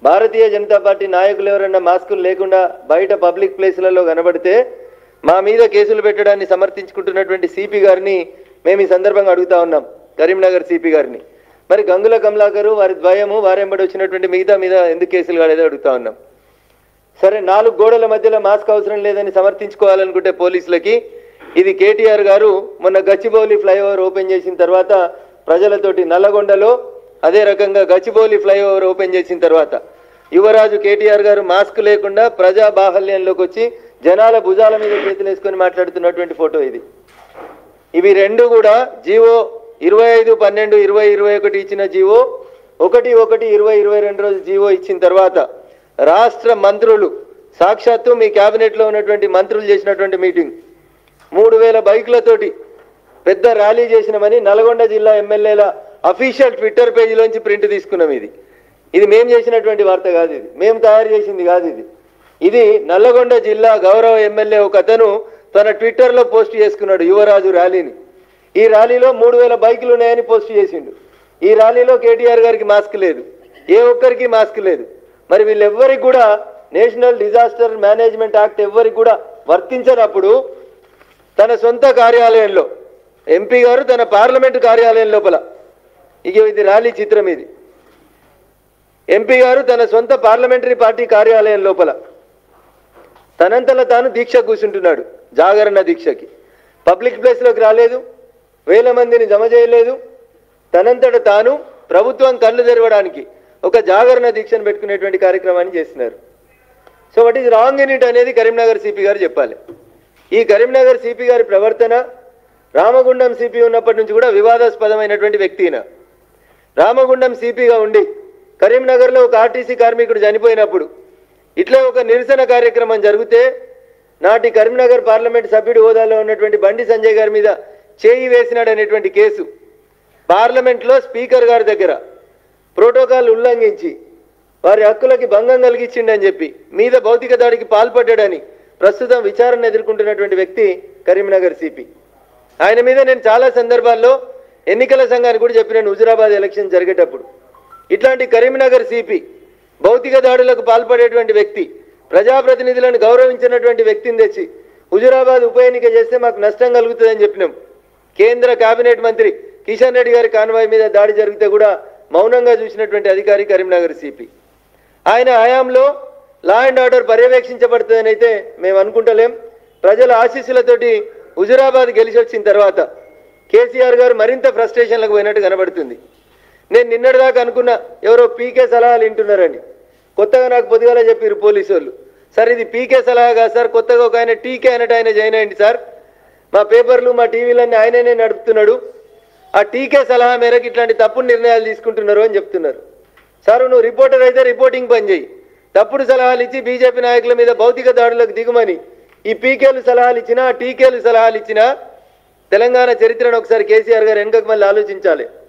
భారతీయ Janata party నాయకులు ఎవరైనా మాస్కులు లేకుండా బయట పబ్లిక్ ప్లేసులలో కనబడితే మా మీద కేసులు పెట్టడాన్ని సమర్థించుకుంటున్నటువంటి సిపి గారిని మేము ఈ సందర్భంగా అడుగుతా ఉన్నాం కరీంనగర్ సిపి గారిని మరి గంగుల కమలాకరు వారి ద్వయము వారెంబడి వచ్చినటువంటి మిగతా మీద ఎందుకు కేసులు కాలేదో అడుగుతా ఉన్నాం సరే నాలుగు గోడల మధ్యలో మాస్క్ అవసరం లేదని సమర్థించుకోవాలనుకుంటే పోలీసులకి ఇది కేటీఆర్ గారు మొన్న గచ్చిబౌలి ఫ్లైఓవర్ ఓపెన్ చేసిన తర్వాత ప్రజలతోటి నల్లగొండలో అదే రకంగా గచ్చిబౌలి ఫ్లైఓవర్ ఓపెన్ చేసిన తర్వాత యువరాజు కేటీఆర్ గారు మాస్క్ లేకుండా ప్రజా బాహల్యంలోకి వచ్చి జనాల భుజాల మీద చేతులు వేసుకొని మాట్లాడుతున్నటువంటి ఫోటో ఇది ఇవి రెండు కూడా జీవో ఇరవై ఐదు పన్నెండు ఇరవై ఇరవై ఒకటి ఇచ్చిన జీవో ఒకటి ఒకటి ఇరవై ఇరవై రెండు రోజు జీవో ఇచ్చిన తర్వాత రాష్ట్ర మంత్రులు సాక్షాత్తు మీ క్యాబినెట్లో ఉన్నటువంటి మంత్రులు చేసినటువంటి మీటింగ్ మూడు వేల బైకులతోటి పెద్ద ర్యాలీ చేసినామని నల్గొండ జిల్లా ఎమ్మెల్యేల అఫీషియల్ ట్విట్టర్ పేజీలోంచి ప్రింట్ తీసుకున్నాం ఇది ఇది మేము చేసినటువంటి వార్త కాదు ఇది మేము తయారు చేసింది కాదు ఇది ఇది నల్లగొండ జిల్లా గౌరవ ఎమ్మెల్యే ఒక అతను తన ట్విట్టర్లో పోస్ట్ చేసుకున్నాడు యువరాజు ర్యాలీని ఈ ర్యాలీలో మూడు వేల బైకులు ఉన్నాయని పోస్ట్ చేసిండు ఈ ర్యాలీలో కేటీఆర్ గారికి మాస్క్ లేదు ఏ ఒక్కరికి మాస్క్ లేదు మరి వీళ్ళెవ్వరికి కూడా నేషనల్ డిజాస్టర్ మేనేజ్మెంట్ యాక్ట్ ఎవ్వరికి కూడా వర్తించనప్పుడు తన సొంత కార్యాలయంలో ఎంపీ గారు తన పార్లమెంటు కార్యాలయం లోపల ఇక ఇది ర్యాలీ చిత్రం ఇది ఎంపీ గారు తన సొంత పార్లమెంటరీ పార్టీ కార్యాలయం లోపల తనంతలో తాను దీక్ష కూర్చుంటున్నాడు జాగరణ దీక్షకి పబ్లిక్ ప్లేస్లోకి రాలేదు వేల మందిని జమ చేయలేదు తనంతట తాను ప్రభుత్వం కళ్ళు తెరవడానికి ఒక జాగరణ దీక్షను పెట్టుకునేటువంటి కార్యక్రమాన్ని చేస్తున్నారు so what is wrong in it అనేది కరీంనగర్ సిపి గారు చెప్పాలి ఈ కరీంనగర్ సిపి గారి ప్రవర్తన రామగుండం సిపి ఉన్నప్పటి నుంచి కూడా వివాదాస్పదమైనటువంటి వ్యక్తి ఈయన రామగుండం సిపిగా ఉండి కరీంనగర్లో ఒక ఆర్టీసీ కార్మికుడు చనిపోయినప్పుడు ఇట్లా ఒక నిరసన కార్యక్రమం జరిగితే నాటి కరీంనగర్ పార్లమెంట్ సభ్యుడి హోదాలో ఉన్నటువంటి బండి సంజయ్ గారి మీద చేయి వేసినాడనేటువంటి కేసు పార్లమెంట్లో స్పీకర్ గారి దగ్గర ప్రోటోకాల్ ఉల్లంఘించి వారి హక్కులకి భంగం కలిగించిండని చెప్పి మీద భౌతిక దాడికి పాల్పడ్డాడని ప్రస్తుతం విచారణ ఎదుర్కొంటున్నటువంటి వ్యక్తి కరీంనగర్ సిపి ఆయన మీద నేను చాలా సందర్భాల్లో ఎన్నికల సంఘానికి కూడా చెప్పినాను హుజురాబాద్ ఎలక్షన్ జరిగేటప్పుడు ఇట్లాంటి కరీంనగర్ సిపి భౌతిక దాడులకు పాల్పడేటువంటి వ్యక్తి ప్రజాప్రతినిధులను గౌరవించినటువంటి వ్యక్తిని తెచ్చి హుజురాబాద్ ఉప ఎన్నిక చేస్తే మాకు నష్టం కలుగుతుందని చెప్పినాం కేంద్ర కేబినెట్ మంత్రి కిషన్ రెడ్డి గారి కాన్వాయ్ మీద దాడి జరిగితే కూడా మౌనంగా చూసినటువంటి అధికారి కరీంనగర్ సిపి ఆయన హయాంలో లా అండ్ ఆర్డర్ పర్యవేక్షించబడుతుందని అయితే మేము అనుకుంటలేం ప్రజల ఆశీస్సులతోటి హుజురాబాద్ గెలిచి వచ్చిన తర్వాత కేసీఆర్ గారు మరింత ఫ్రస్ట్రేషన్లకు పోయినట్టు కనబడుతుంది నేను నిన్నటిదాకా అనుకున్నా ఎవరో పీకే సలహాలు వింటున్నారని కొత్తగా నాకు పొద్దుగాల చెప్పారు పోలీసు వాళ్ళు సార్ ఇది పీకే సలహా కాదు సార్ కొత్తగా ఒక ఆయన టీకే అన్నట్టు ఆయన జాయిన్ అయ్యింది సార్ మా పేపర్లు మా టీవీలన్నీ ఆయననే నడుపుతున్నాడు ఆ టీకే సలహా మేరకు ఇట్లాంటి తప్పుడు నిర్ణయాలు తీసుకుంటున్నారు అని చెప్తున్నారు సార్ నువ్వు రిపోర్టర్ అయితే రిపోర్టింగ్ పని చేయి తప్పుడు సలహాలు ఇచ్చి బీజేపీ నాయకుల మీద భౌతిక దాడులకు దిగుమని ఈ పీకేలు సలహాలు ఇచ్చినా టీకేలు సలహాలు ఇచ్చినా తెలంగాణ చరిత్రను ఒకసారి కేసీఆర్ గారు వెనుకకు మళ్ళీ ఆలోచించాలి